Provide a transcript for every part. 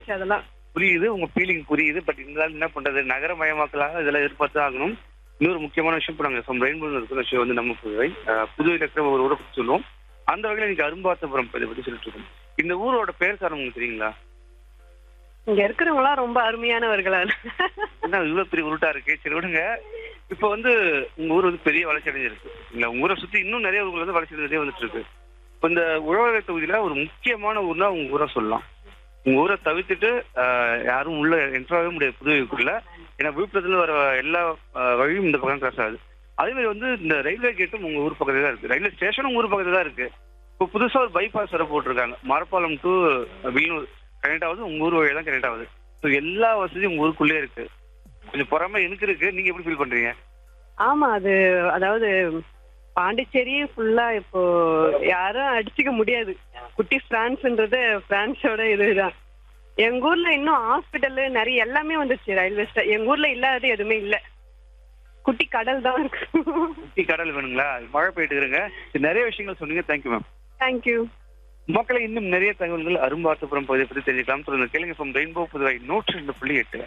அதெல்லாம் புரியுது உங்க ஃபீலிங் புரியுது பட் இருந்தாலும் என்ன பண்றது நகரமயமாக்கலாக இதெல்லாம் எதிர்பார்த்து ஆகணும் இன்னொரு முக்கியமான விஷயம் இப்போ நாங்கள் ஃப்ரம் ரெயின்போ இருக்கிற விஷயம் வந்து நம்ம புதுவை அஹ், புதுவையில் இருக்கிற ஒரு ஊரை பற்றி சொல்லுவோம் அந்த வகையில் இன்னைக்கு அரும்பாத்தபுரம் இதை பற்றி சொல்லிட்டு இருக்கோம் இந்த ஊரோட பேர் சார் உங்களுக்கு தெரியுங்களா இங்க இருக்கிறவங்க எல்லாம் ரொம்ப அருமையானவர்களா என்ன இவ்வளவு பெரிய உருட்டா இருக்கு சரி விடுங்க இப்போ வந்து உங்க ஊர் வந்து பெரிய வளர்ச்சி அடைஞ்சிருக்கு இல்ல உங்க ஊரை சுத்தி இன்னும் நிறைய ஊர்கள் வந்து வளர்ச்சி அடைஞ்சே வந்துட்டு இருக்கு இப்போ இந்த உழவகை தொகுதியில ஒரு முக்கியமான ஊர்னா உங்க ஊரை சொல்லலாம் உங்க ஊரை தவிர்த்துட்டு ஆஹ், யாரும் உள்ள என்ட்ராகவே முடியாது புதுவைக்குள்ள ஏன்னா விழுப்புரத்துல வர எல்லா ஆஹ், வழியும் இந்த பக்கம் கிராஸ் ஆகுது அதே மாதிரி வந்து இந்த ரயில்வே கேட்டும் உங்க ஊர் பக்கத்துல தான் இருக்கு ரயில்வே ஸ்டேஷனும் உங்க ஊர் பக்கத்துல தான் இருக்கு இப்போ புதுசா ஒரு பைபாஸ் வர போட்டிருக்காங்க மரப்பாலம் டு வில்நூர் கனெக்ட் ஆகுது உங்க ஊர் வழியா தான் கனெக்ட் ஆகுது ஸோ எல்லா வசதியும் உங்க ஊருக்குள்ளே இருக்கு கொஞ்சம் பொறாம எனக்கு இருக்கு நீங்க எப்படி ஃபீல் பண்றீங்க ஆமா அது அதாவது பாண்டிச்சேரி ஃபுல்லா இப்போ யாரும் அடிச்சுக்க முடியாது குட்டி பிரான்ஸ்ன்றது பிரான்ஸோட இதுதான் எங்க ஊர்ல இன்னும் ஹாஸ்பிட்டல் நிறைய எல்லாமே வந்துச்சு ரயில்வே ஸ்டே எங்க ஊர்ல இல்லாதது எதுவுமே இல்ல குட்டி கடல் தான் இருக்கு குட்டி கடல் வேணுங்களா மழை போயிட்டு இருங்க சரி, நிறைய விஷயங்கள் சொன்னீங்க தேங்க்யூ மேம் தேங்க்யூ மக்களை இன்னும் நிறைய தகவல்கள் அரும்பார்த்தபுரம் பகுதியை பற்றி தெரிஞ்சுக்கலாம் சொல்லுங்க கேளுங்க ஃப்ரம் ரெயின்போ புதுவை நூற்றி ரெண்டு புள்ளி எட்டு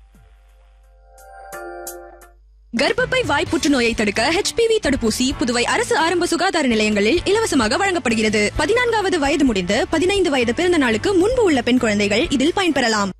கர்ப்பப்பை வாய் புற்றுநோயை தடுக்க ஹெச்பிவி தடுப்பூசி புதுவை அரசு ஆரம்ப சுகாதார நிலையங்களில் இலவசமாக வழங்கப்படுகிறது பதினான்காவது வயது முடிந்து பதினைந்து வயது பிறந்த நாளுக்கு முன்பு உள்ள பெண் குழந்தைகள் இதில் பயன்பெறலாம்